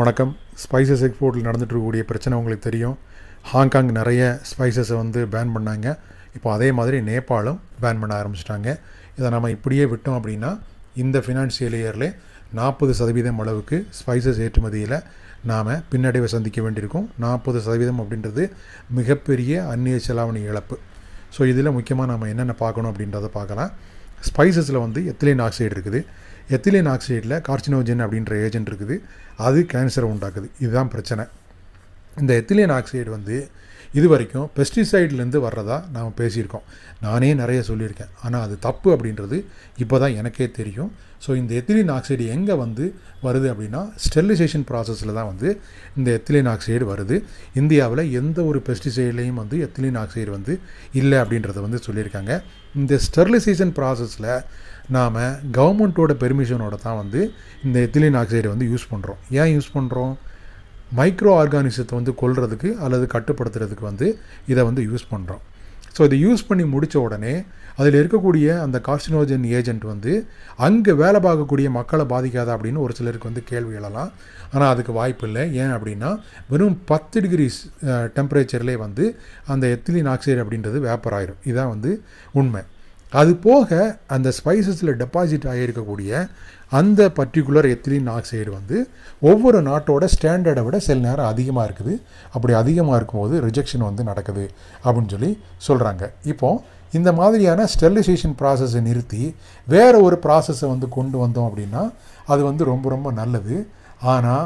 வணக்கம் ஸ்பைசஸ் எக்ஸ்போர்ட்டில் நடந்துட்டு இருக்கக்கூடிய பிரச்சனை உங்களுக்கு தெரியும் ஹாங்காங் நிறைய ஸ்பைசஸை வந்து பேன் பண்ணாங்க இப்போ அதே மாதிரி நேபாளும் பேன் பண்ண ஆரம்பிச்சிட்டாங்க இதை நம்ம இப்படியே விட்டோம் அப்படின்னா இந்த ஃபினான்ஷியல் இயரில் நாற்பது சதவீதம் அளவுக்கு ஸ்பைசஸ் ஏற்றுமதியில் நாம் பின்னடைவை சந்திக்க வேண்டியிருக்கும் நாற்பது சதவீதம் அப்படின்றது மிகப்பெரிய அந்நிய செலாவணி இழப்பு ஸோ இதில் முக்கியமாக நம்ம என்னென்ன பார்க்கணும் அப்படின்றத பார்க்கலாம் ஸ்பைசஸில் வந்து எத்திலின் ஆக்சைடு இருக்குது எத்திலின் ஆக்சைடில் கார்சினோஜன் அப்படின்ற ஏஜென்ட் இருக்குது அது கேன்சரை உண்டாக்குது இதுதான் பிரச்சனை இந்த எத்திலின் ஆக்சைடு வந்து இது வரைக்கும் பெஸ்டிசைட்லேருந்து வர்றதா நாம் பேசியிருக்கோம் நானே நிறைய சொல்லியிருக்கேன் ஆனால் அது தப்பு அப்படின்றது இப்போ தான் எனக்கே தெரியும் ஸோ இந்த எத்திலின் ஆக்சைடு எங்கே வந்து வருது அப்படின்னா ஸ்டெரிலைசேஷன் ப்ராசஸில் தான் வந்து இந்த எத்திலின் ஆக்சைடு வருது இந்தியாவில் எந்த ஒரு பெஸ்டிசைட்லேயும் வந்து எத்திலின் ஆக்சைடு வந்து இல்லை அப்படின்றத வந்து சொல்லியிருக்காங்க இந்த ஸ்டெரிலைசேஷன் ப்ராசஸில் நாம் கவர்மெண்ட்டோட பெர்மிஷனோட தான் வந்து இந்த எத்திலின் ஆக்சைடை வந்து யூஸ் பண்ணுறோம் ஏன் யூஸ் பண்ணுறோம் மைக்ரோ ஆர்கானிசத்தை வந்து கொல்றதுக்கு அல்லது கட்டுப்படுத்துறதுக்கு வந்து இதை வந்து யூஸ் பண்ணுறோம் ஸோ இதை யூஸ் பண்ணி முடித்த உடனே அதில் இருக்கக்கூடிய அந்த கார்சினோஜன் ஏஜென்ட் வந்து அங்கே வேலை பார்க்கக்கூடிய மக்களை பாதிக்காதா அப்படின்னு ஒரு சிலருக்கு வந்து கேள்வி எழலாம் ஆனால் அதுக்கு வாய்ப்பு இல்லை ஏன் அப்படின்னா வெறும் பத்து டிகிரி டெம்பரேச்சர்லேயே வந்து அந்த எத்திலின் ஆக்சைடு அப்படின்றது வேப்பர் ஆயிரும் இதுதான் வந்து உண்மை அது போக அந்த ஸ்பைசஸில் டெபாசிட் ஆகியிருக்கக்கூடிய அந்த பர்டிகுலர் எத்திலின் ஆக்சைடு வந்து ஒவ்வொரு நாட்டோட ஸ்டாண்டர்டை விட சில நேரம் அதிகமாக இருக்குது அப்படி அதிகமாக இருக்கும்போது ரிஜெக்ஷன் வந்து நடக்குது அப்படின்னு சொல்லி சொல்கிறாங்க இப்போது இந்த மாதிரியான ஸ்டெரிலைசேஷன் ப்ராசஸை நிறுத்தி வேறு ஒரு ப்ராசஸை வந்து கொண்டு வந்தோம் அப்படின்னா அது வந்து ரொம்ப ரொம்ப நல்லது ஆனால்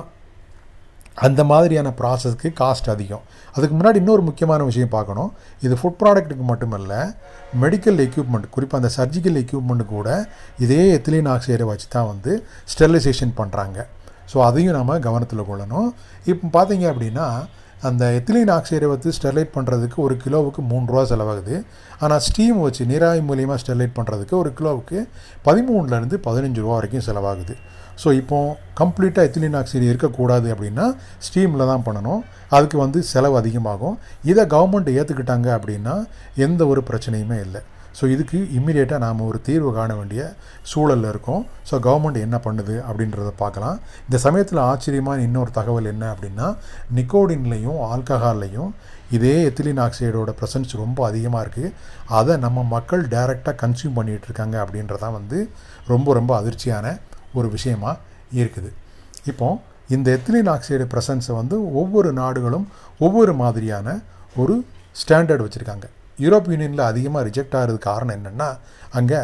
அந்த மாதிரியான ப்ராசஸ்க்கு காஸ்ட் அதிகம் அதுக்கு முன்னாடி இன்னொரு முக்கியமான விஷயம் பார்க்கணும் இது ஃபுட் ப்ராடக்ட்டுக்கு மட்டுமல்ல மெடிக்கல் எக்யூப்மெண்ட் குறிப்பாக அந்த சர்ஜிக்கல் எக்யூப்மெண்ட் கூட இதே எத்திலின் ஆக்சைடை வச்சு தான் வந்து ஸ்டெரிலைசேஷன் பண்ணுறாங்க ஸோ அதையும் நம்ம கவனத்தில் கொள்ளணும் இப்போ பார்த்தீங்க அப்படின்னா அந்த எத்திலின் ஆக்சைடை வந்து ஸ்டெர்லைட் பண்ணுறதுக்கு ஒரு கிலோவுக்கு மூணு ரூபா செலவாகுது ஆனால் ஸ்டீம் வச்சு நீராவி மூலியமாக ஸ்டெர்லைட் பண்ணுறதுக்கு ஒரு கிலோவுக்கு பதிமூணுலேருந்து பதினஞ்சு ரூபா வரைக்கும் செலவாகுது ஸோ இப்போ கம்ப்ளீட்டாக எத்திலின் ஆக்சைடு இருக்கக்கூடாது அப்படின்னா ஸ்டீமில் தான் பண்ணணும் அதுக்கு வந்து செலவு அதிகமாகும் இதை கவர்மெண்ட் ஏற்றுக்கிட்டாங்க அப்படின்னா எந்த ஒரு பிரச்சனையுமே இல்லை ஸோ இதுக்கு இம்மிடியேட்டாக நாம் ஒரு தீர்வு காண வேண்டிய சூழலில் இருக்கோம் ஸோ கவர்மெண்ட் என்ன பண்ணுது அப்படின்றத பார்க்கலாம் இந்த சமயத்தில் ஆச்சரியமான இன்னொரு தகவல் என்ன அப்படின்னா நிக்கோடின்லையும் ஆல்கஹால்லையும் இதே எத்திலின் ஆக்சைடோட ப்ரெசன்ஸ் ரொம்ப அதிகமாக இருக்குது அதை நம்ம மக்கள் டைரெக்டாக கன்சியூம் பண்ணிகிட்டு இருக்காங்க அப்படின்றதான் வந்து ரொம்ப ரொம்ப அதிர்ச்சியான ஒரு விஷயமா இருக்குது இப்போ இந்த எத்திலின் ஆக்சைடு ப்ரெசன்ஸை வந்து ஒவ்வொரு நாடுகளும் ஒவ்வொரு மாதிரியான ஒரு ஸ்டாண்டர்ட் வச்சுருக்காங்க யூரோப் யூனியனில் அதிகமாக ரிஜெக்ட் ஆகிறதுக்கு காரணம் என்னென்னா அங்கே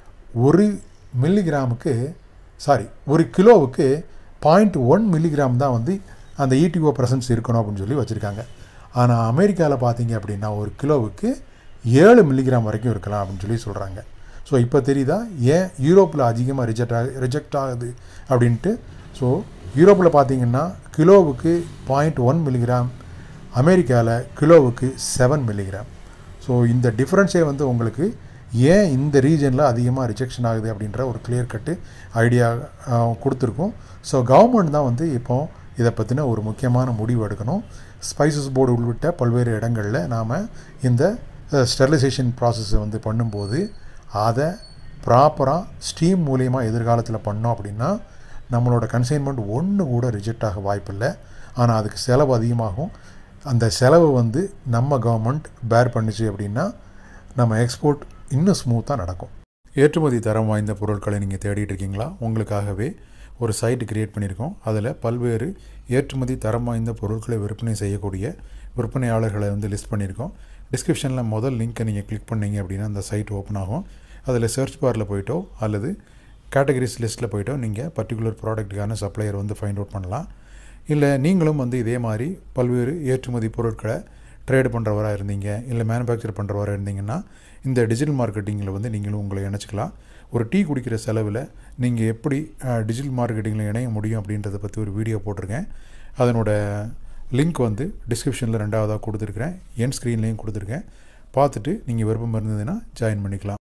ஒரு மில்லிகிராமுக்கு சாரி ஒரு கிலோவுக்கு பாயிண்ட் ஒன் மில்லிகிராம் தான் வந்து அந்த இடிஓ ப்ரெசன்ஸ் இருக்கணும் அப்படின்னு சொல்லி வச்சுருக்காங்க ஆனால் அமெரிக்காவில் பார்த்தீங்க அப்படின்னா ஒரு கிலோவுக்கு ஏழு மில்லிகிராம் வரைக்கும் இருக்கலாம் அப்படின்னு சொல்லி சொல்கிறாங்க ஸோ இப்போ தெரியுதா ஏன் யூரோப்பில் அதிகமாக ரிஜெக்ட் ஆகு ரிஜெக்ட் ஆகுது அப்படின்ட்டு ஸோ யூரோப்பில் பார்த்தீங்கன்னா கிலோவுக்கு பாயிண்ட் ஒன் மில்லிகிராம் அமெரிக்காவில் கிலோவுக்கு செவன் மில்லிகிராம் ஸோ இந்த டிஃப்ரென்ஸே வந்து உங்களுக்கு ஏன் இந்த ரீஜனில் அதிகமாக ரிஜெக்ஷன் ஆகுது அப்படின்ற ஒரு கிளியர் கட்டு ஐடியா கொடுத்துருக்கோம் ஸோ கவர்மெண்ட் தான் வந்து இப்போ இதை பற்றின ஒரு முக்கியமான முடிவு எடுக்கணும் ஸ்பைசஸ் போர்டு உள்ளிட்ட பல்வேறு இடங்களில் நாம் இந்த ஸ்டெரிலைசேஷன் ப்ராசஸை வந்து பண்ணும்போது அதை ப்ராப்பராக ஸ்டீம் மூலியமாக எதிர்காலத்தில் பண்ணோம் அப்படின்னா நம்மளோட கன்சைன்மெண்ட் ஒன்று கூட ரிஜெக்ட் ஆக வாய்ப்பில்லை ஆனால் அதுக்கு செலவு அதிகமாகும் அந்த செலவு வந்து நம்ம கவர்மெண்ட் பேர் பண்ணிச்சு அப்படின்னா நம்ம எக்ஸ்போர்ட் இன்னும் ஸ்மூத்தாக நடக்கும் ஏற்றுமதி தரம் வாய்ந்த பொருட்களை நீங்கள் தேடிட்டு இருக்கீங்களா உங்களுக்காகவே ஒரு சைட் கிரியேட் பண்ணியிருக்கோம் அதில் பல்வேறு ஏற்றுமதி தரம் வாய்ந்த பொருட்களை விற்பனை செய்யக்கூடிய விற்பனையாளர்களை வந்து லிஸ்ட் பண்ணியிருக்கோம் டிஸ்கிரிப்ஷனில் முதல் லிங்க்கை நீங்கள் கிளிக் பண்ணிங்க அப்படின்னா அந்த சைட் ஓப்பன் ஆகும் அதில் சர்ச் பாரில் போயிட்டோ அல்லது கேட்டகரிஸ் லிஸ்ட்டில் போயிட்டோ நீங்கள் பர்டிகுலர் ப்ராடக்ட்டுக்கான சப்ளையர் வந்து ஃபைண்ட் அவுட் பண்ணலாம் இல்லை நீங்களும் வந்து இதே மாதிரி பல்வேறு ஏற்றுமதி பொருட்களை ட்ரேடு பண்ணுறவராக இருந்தீங்க இல்லை மேனுஃபேக்சர் பண்ணுறவராக இருந்தீங்கன்னா இந்த டிஜிட்டல் மார்க்கெட்டிங்கில் வந்து நீங்களும் உங்களை இணைச்சிக்கலாம் ஒரு டீ குடிக்கிற செலவில் நீங்கள் எப்படி டிஜிட்டல் மார்க்கெட்டிங்கில் இணைய முடியும் அப்படின்றத பற்றி ஒரு வீடியோ போட்டிருக்கேன் அதனோட லிங்க் வந்து டிஸ்கிரிப்ஷனில் ரெண்டாவதாக கொடுத்துருக்குறேன் என் ஸ்க்ரீன்லேயும் கொடுத்துருக்கேன் பார்த்துட்டு நீங்கள் விருப்பம் இருந்ததுன்னா ஜாயின் பண்ணிக்கலாம்